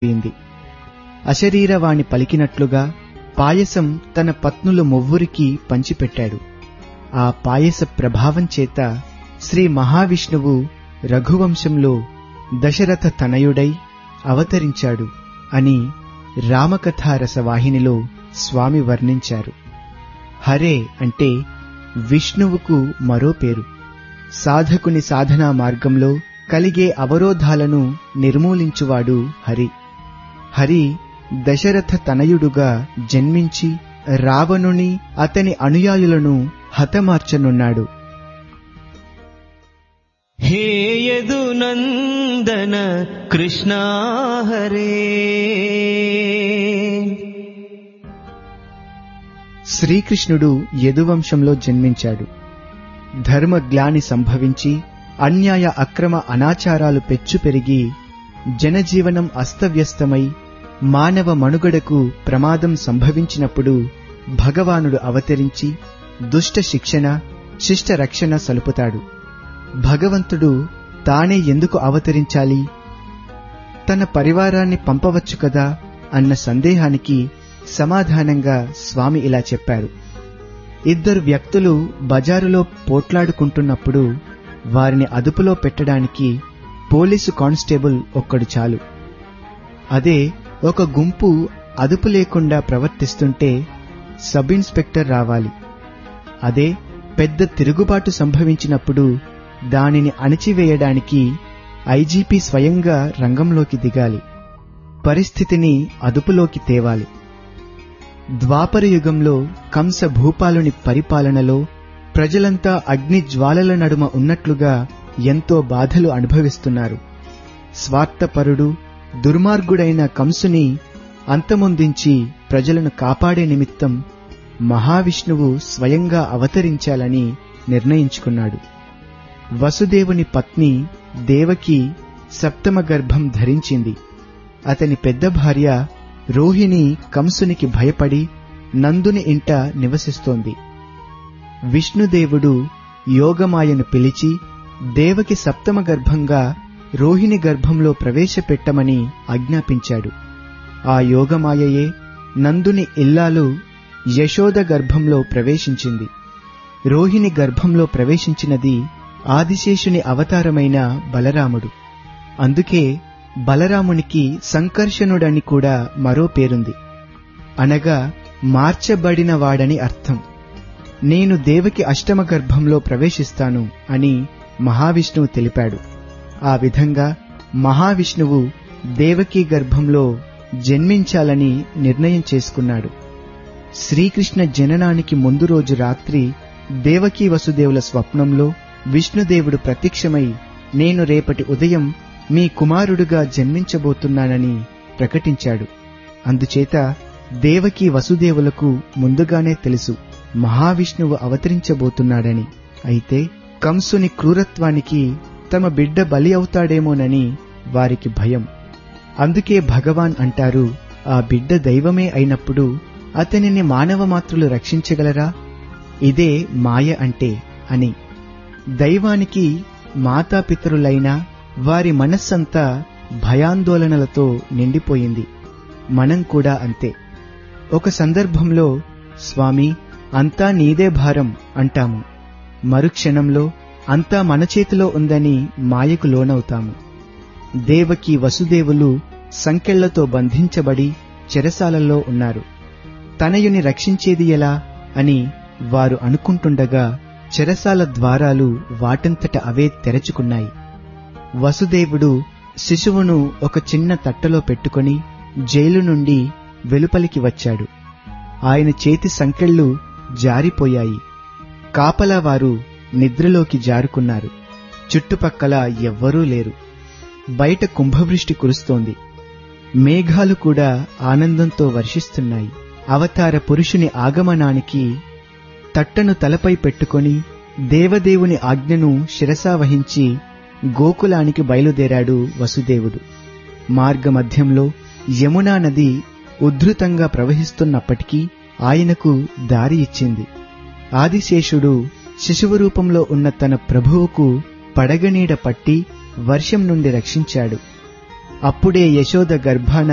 అయింది అశరీరవాణి పలికినట్లుగా పాయసం తన పత్నులు మువ్వురికి పంచిపెట్టాడు ఆ పాయస ప్రభావం చేత శ్రీ మహావిష్ణువు రఘువంశంలో దశరథ తనయుడై అవతరించాడు అని రామకథారస వాహినిలో స్వామి వర్ణించారు హరే అంటే విష్ణువుకు మరో పేరు సాధకుని సాధనా మార్గంలో కలిగే అవరోధాలను నిర్మూలించువాడు హరి హరి దశరథ తనయుడుగా జన్మించి రావణుని అతని అనుయాయులను హతమార్చనున్నాడు హే యదునందన కృష్ణా హరే శ్రీకృష్ణుడు యదువంశంలో జన్మించాడు ధర్మగ్లాని సంభవించి అన్యాయ అక్రమ అనాచారాలు పెచ్చు పెరిగి జనజీవనం అస్తవ్యస్తమై మానవ మనుగడకు ప్రమాదం సంభవించినప్పుడు భగవానుడు అవతరించి దుష్ట శిక్షణ శిష్ట రక్షణ సలుపుతాడు భగవంతుడు తానే ఎందుకు అవతరించాలి తన పరివారాన్ని పంపవచ్చు కదా అన్న సందేహానికి సమాధానంగా స్వామి ఇలా చెప్పారు ఇద్దరు వ్యక్తులు బజారులో పోట్లాడుకుంటున్నప్పుడు వారిని అదుపులో పెట్టడానికి పోలీసు కానిస్టేబుల్ ఒక్కడు చాలు అదే ఒక గుంపు అదుపు లేకుండా ప్రవర్తిస్తుంటే సబ్ ఇన్స్పెక్టర్ రావాలి అదే పెద్ద తిరుగుబాటు సంభవించినప్పుడు దానిని అణిచివేయడానికి ఐజీపీ స్వయంగా రంగంలోకి దిగాలి పరిస్థితిని అదుపులోకి తేవాలి ద్వాపర యుగంలో కంస భూపాలుని పరిపాలనలో ప్రజలంతా అగ్ని జ్వాలల నడుమ ఉన్నట్లుగా ఎంతో బాధలు అనుభవిస్తున్నారు స్వార్థపరుడు దుర్మార్గుడైన కంసుని అంతమొందించి ప్రజలను కాపాడే నిమిత్తం మహావిష్ణువు స్వయంగా అవతరించాలని నిర్ణయించుకున్నాడు వసుదేవుని పత్ని దేవకి సప్తమ గర్భం ధరించింది అతని పెద్ద భార్య రోహిణి కంసునికి భయపడి నందుని ఇంట నివసిస్తోంది విష్ణుదేవుడు యోగమాయను పిలిచి దేవకి సప్తమ గర్భంగా రోహిణి గర్భంలో ప్రవేశపెట్టమని ఆజ్ఞాపించాడు ఆ యోగమాయయే నందుని ఇల్లాలు యశోద గర్భంలో ప్రవేశించింది రోహిణి గర్భంలో ప్రవేశించినది ఆదిశేషుని అవతారమైన బలరాముడు అందుకే బలరామునికి సంకర్షణుడని కూడా మరో పేరుంది అనగా మార్చబడినవాడని అర్థం నేను దేవకి అష్టమ గర్భంలో ప్రవేశిస్తాను అని మహావిష్ణువు తెలిపాడు ఆ విధంగా మహావిష్ణువు దేవకీ గర్భంలో జన్మించాలని నిర్ణయం చేసుకున్నాడు శ్రీకృష్ణ జననానికి ముందు రోజు రాత్రి దేవకీ వసుదేవుల స్వప్నంలో విష్ణుదేవుడు ప్రత్యక్షమై నేను రేపటి ఉదయం మీ కుమారుడుగా జన్మించబోతున్నానని ప్రకటించాడు అందుచేత దేవకీ వసుదేవులకు ముందుగానే తెలుసు మహావిష్ణువు అవతరించబోతున్నాడని అయితే కంసుని క్రూరత్వానికి తమ బిడ్డ బలి అవుతాడేమోనని వారికి భయం అందుకే భగవాన్ అంటారు ఆ బిడ్డ దైవమే అయినప్పుడు అతనిని మానవ మాత్రులు రక్షించగలరా ఇదే మాయ అంటే అని దైవానికి మాతాపితరులైన వారి మనస్సంతా భయాందోళనలతో నిండిపోయింది మనం కూడా అంతే ఒక సందర్భంలో స్వామి అంతా నీదే భారం అంటాము మరుక్షణంలో అంతా మన చేతిలో ఉందని మాయకు లోనవుతాము దేవకి వసుదేవులు సంకెళ్లతో బంధించబడి చెరసాలలో ఉన్నారు తనయుని రక్షించేది ఎలా అని వారు అనుకుంటుండగా చెరసాల ద్వారాలు వాటంతట అవే తెరచుకున్నాయి వసుదేవుడు శిశువును ఒక చిన్న తట్టలో పెట్టుకొని జైలు నుండి వెలుపలికి వచ్చాడు ఆయన చేతి సంకెళ్ళు జారిపోయాయి కాపలా వారు నిద్రలోకి జారుకున్నారు చుట్టుపక్కల ఎవ్వరూ లేరు బయట కుంభవృష్టి కురుస్తోంది మేఘాలు కూడా ఆనందంతో వర్షిస్తున్నాయి అవతార పురుషుని ఆగమనానికి తట్టను తలపై పెట్టుకొని దేవదేవుని ఆజ్ఞను శిరసావహించి గోకులానికి బయలుదేరాడు వసుదేవుడు మార్గమధ్యంలో యమునా నది ఉద్ధృతంగా ప్రవహిస్తున్నప్పటికీ ఆయనకు దారి ఇచ్చింది ఆదిశేషుడు శిశువు రూపంలో ఉన్న తన ప్రభువుకు పడగనీడ పట్టి వర్షం నుండి రక్షించాడు అప్పుడే యశోద గర్భాన